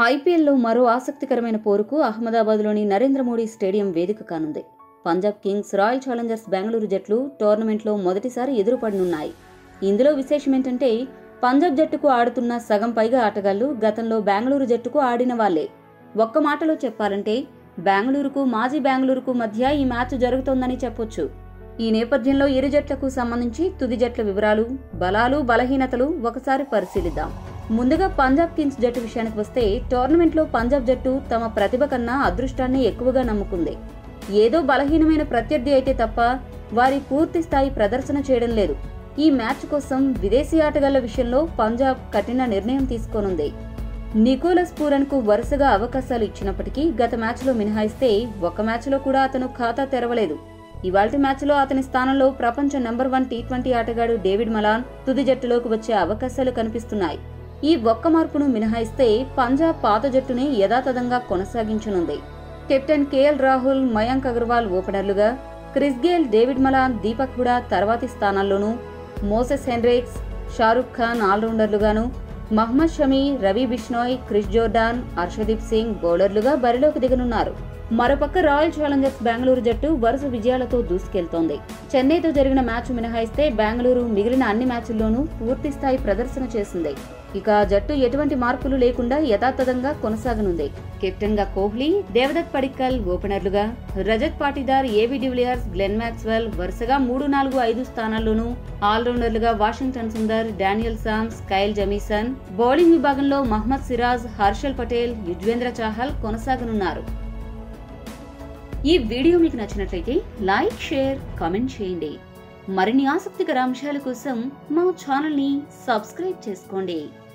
ఐపీఎల్లో మరో ఆసక్తికరమైన పోరుకు అహ్మదాబాద్లోని నరేంద్ర మోడీ స్టేడియం వేదిక కానుంది Punjab Kings Royal Challengers Bengaluru జట్లు టోర్నమెంట్లో మొదటిసారి ఎదురుపడనున్నాయి ఇందులో విశేషం ఏంటంటే పంజాబ్ జట్టుకు ఆడుతున్న సగం పైగా ఆటగాళ్లు గతంలో బెంగళూరు జట్టుకు ఆడిన వాళ్లే ఒక్క మాటలో చెప్పాలంటే బెంగళూరుకు మాజీ బెంగళూరుకు మధ్య ఈ మ్యాచ్ జరుగుతోందని చెప్పొచ్చు ఈ నేపథ్యంలో ఇరు జట్లకు సంబంధించి తుది జట్ల వివరాలు బలాలు బలహీనతలు ఒకసారి పరిశీలిద్దాం ముందుగా పంజాబ్ కింగ్స్ జట్టు విషయానికి వస్తే టోర్నమెంట్లో పంజాబ్ జట్టు తమ ప్రతిభ కన్నా అదృష్టాన్ని ఎక్కువగా నమ్ముకుంది ఏదో బలహీనమైన ప్రత్యర్థి అయితే తప్ప వారి పూర్తి స్థాయి ప్రదర్శన చేయడం లేదు ఈ మ్యాచ్ కోసం విదేశీ ఆటగాళ్ల విషయంలో పంజాబ్ కఠిన నిర్ణయం తీసుకోనుంది నికోలస్ పూరన్ కు వరుసగా అవకాశాలు ఇచ్చినప్పటికీ గత మ్యాచ్లో మినహాయిస్తే ఒక్క మ్యాచ్లో కూడా అతను ఖాతా తెరవలేదు ఇవాల్టి మ్యాచ్లో అతని స్థానంలో ప్రపంచ నెంబర్ వన్ టీ ట్వంటీ ఆటగాడు డేవిడ్ మలాన్ తుది జట్టులోకి వచ్చే అవకాశాలు కనిపిస్తున్నాయి ఈ ఒక్క మార్పును మినహాయిస్తే పంజాబ్ పాత జట్టుని యథాతథంగా కొనసాగించనుంది కెప్టెన్ కేఎల్ రాహుల్ మయాంక్ అగర్వాల్ ఓపెనర్లుగా Chris Gayle David Malan Deepak Hooda తర్వాతి స్థానాల్లోనూ మోసెస్ హెన్రిక్స్ షారుఖ్ ఖాన్ ఆల్రౌండర్లుగాను మహ్మద్ షమీ రవి బిష్నోయ్ క్రిష్ జోర్డాన్ హర్షదీప్ సింగ్ బౌలర్లుగా బరిలోకి దిగనున్నారు మరోపక్క రాయల్ ఛాలెంజర్స్ బెంగళూరు జట్టు వరుస విజయాలతో దూసుకెళ్తోంది చెన్నైతో జరిగిన మ్యాచ్ మినహాయిస్తే బెంగళూరు మిగిలిన అన్ని మ్యాచ్ల్లోనూ పూర్తి స్థాయి ప్రదర్శన చేసింది ఇక ఆ జట్టు ఎటువంటి మార్పులు లేకుండా యథాతథంగా కొనసాగనుంది కెప్టెన్ గా కోహ్లీ దేవదత్ పడిక్కల్ ఓపెనర్లుగా Rajat Patidar AB de Villiers Glenn Maxwell వరుసగా మూడు నాలుగు ఐదు స్థానాల్లోనూ ఆల్రౌండర్లుగా Washington Sundar Daniel Sams Kyle Jamieson bowling విభాగంలో మహ్మద్ సిరాజ్ హర్షల్ పటేల్ యుజ్వేంద్ర చాహల్ కొనసాగనున్నారు ఈ వీడియో మీకు నచ్చినట్లయితే లైక్ షేర్ కామెంట్ చేయండి మరిన్ని ఆసక్తికర అంశాల కోసం మా ఛానల్ని సబ్స్క్రైబ్ చేసుకోండి